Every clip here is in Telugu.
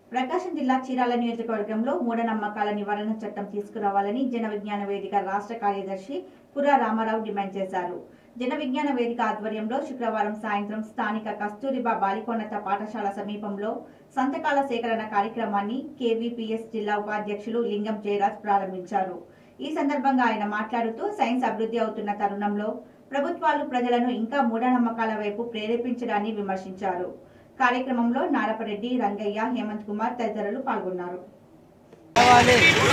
ప్రకాశం జిల్లా చీరాల నియోజకవర్గంలో మూఢనమ్మకాల నివారణ చట్టం తీసుకురావాలని జన విజ్ఞాన వేదిక రాష్ట్ర కార్యదర్శి పురా రామారావు డిమాండ్ చేశారు జన విజ్ఞాన వేదిక ఆధ్వర్యంలో శుక్రవారం సాయంత్రం స్థానిక కస్తూరిబా బాలికోన్నత పాఠశాల సమీపంలో సంతకాల సేకరణ కార్యక్రమాన్ని కేవీపీఎస్ జిల్లా ఉపాధ్యక్షులు లింగం జయరాజ్ ప్రారంభించారు ఈ సందర్భంగా ఆయన మాట్లాడుతూ సైన్స్ అభివృద్ధి అవుతున్న తరుణంలో ప్రభుత్వాలు ప్రజలను ఇంకా మూఢనమ్మకాల వైపు ప్రేరేపించడాన్ని విమర్శించారు కార్యక్రమంలో నారపరెడ్డి రంగయ్య హేమంత్ కుమార్ తదితరులు పాల్గొన్నారు కావాలి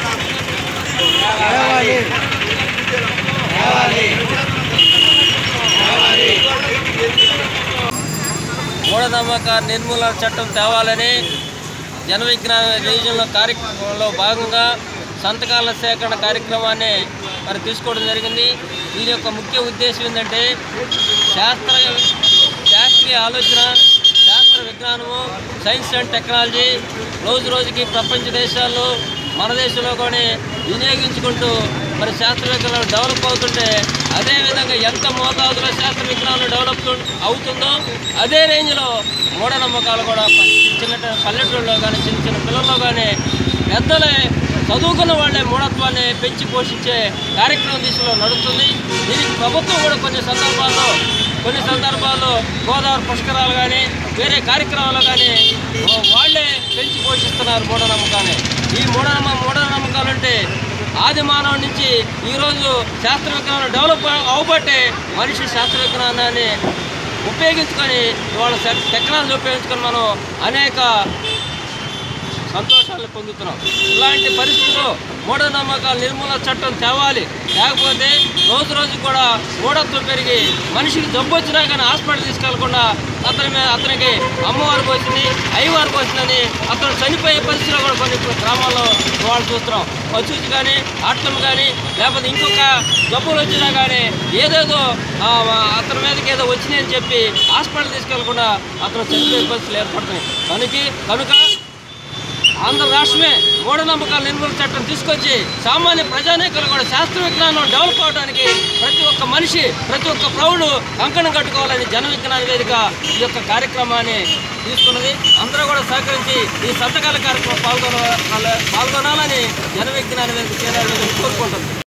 కావాలి మూఢనమ్మక నిర్మూలన చట్టం తేవాలని జన విజ్ఞాన రివిజన్లో కార్యక్రమంలో భాగంగా సంతకాల సేకరణ కార్యక్రమాన్ని మరి తీసుకోవడం జరిగింది దీని యొక్క ముఖ్య ఉద్దేశం ఏంటంటే శాస్త్ర శాస్త్రీయ ఆలోచన శాస్త్ర విజ్ఞానము సైన్స్ అండ్ టెక్నాలజీ రోజు రోజుకి ప్రపంచ దేశాల్లో మన దేశంలో కూడా వినియోగించుకుంటూ మరి శాస్త్ర విజ్ఞానం డెవలప్ అవుతుంటే అదేవిధంగా ఎంత మోతాదులో శాస్త్ర విజ్ఞానం డెవలప్ అవుతుందో అదే రేంజ్లో మూఢనమ్మకాలు కూడా ప- చిన్న చిన్న పల్లెటూళ్ళలో కానీ చిన్న చిన్న పిల్లల్లో కానీ పెద్దలే చదువుకున్న వాళ్ళే మూఢత్వాన్ని పెంచి పోషించే కార్యక్రమం దిశలో నడుస్తుంది దీనికి ప్రభుత్వం కూడా కొన్ని సందర్భాల్లో కొన్ని సందర్భాల్లో గోదావరి పుష్కరాలు కానీ వేరే కార్యక్రమాలు కానీ వాళ్ళే పెంచి పోషిస్తున్నారు మూఢనమ్మకాన్ని ఈ మూఢనమ్మ మూఢనమ్మకాలు అంటే ఆది మానవుడి నుంచి ఈరోజు శాస్త్ర విజ్ఞానం డెవలప్ అవబట్టే మనిషి శాస్త్ర విజ్ఞానాన్ని ఉపయోగించుకొని ఇవాళ టెక్నాలజీ ఉపయోగించుకొని మనం అనేక సంతోషాలు పొందుతున్నాం ఇలాంటి పరిస్థితుల్లో మూఢనమ్మకాల నిర్మూలన చట్టం తేవాలి లేకపోతే రోజు రోజు కూడా మూఢత్వం పెరిగి మనిషికి జబ్బు వచ్చినా కానీ హాస్పిటల్ తీసుకెళ్లకుండా అతని మీద అతనికి అమ్మవారికి వచ్చింది అయ్యవారికి వచ్చిందని అతను చనిపోయే పరిస్థితిలో కూడా కొన్ని గ్రామాల్లో వాళ్ళు చూస్తున్నాం వచ్చి కానీ ఆటం కానీ లేకపోతే ఇంకొక జబ్బులు వచ్చినా కానీ ఏదేదో ఆ, అతని మీదకి ఏదో వచ్చినాయి అని చెప్పి హాస్పిటల్ తీసుకెళ్లకుండా అతను చనిపోయే పరిస్థితులు ఏర్పడుతున్నాయి కనుక కనుక ఆంధ్ర రాష్ట్రమే మూఢనమ్మకాల నిర్మూలన చట్టం తీసుకొచ్చి సామాన్య ప్రజానీకులు కూడా శాస్త్ర విజ్ఞానం డెవలప్ అవడానికి ప్రతి ఒక్క మనిషి ప్రతి ఒక్క ప్రౌఢు కంకణం కట్టుకోవాలని జన విజ్ఞాన వేదిక ఈ యొక్క కార్యక్రమాన్ని తీసుకున్నది అందరూ కూడా సహకరించి ఈ సంతకాల కార్యక్రమం పాల్గొన పాల్గొనాలని జన విజ్ఞాన వేదిక చేరాలని కోరుకుంటుంది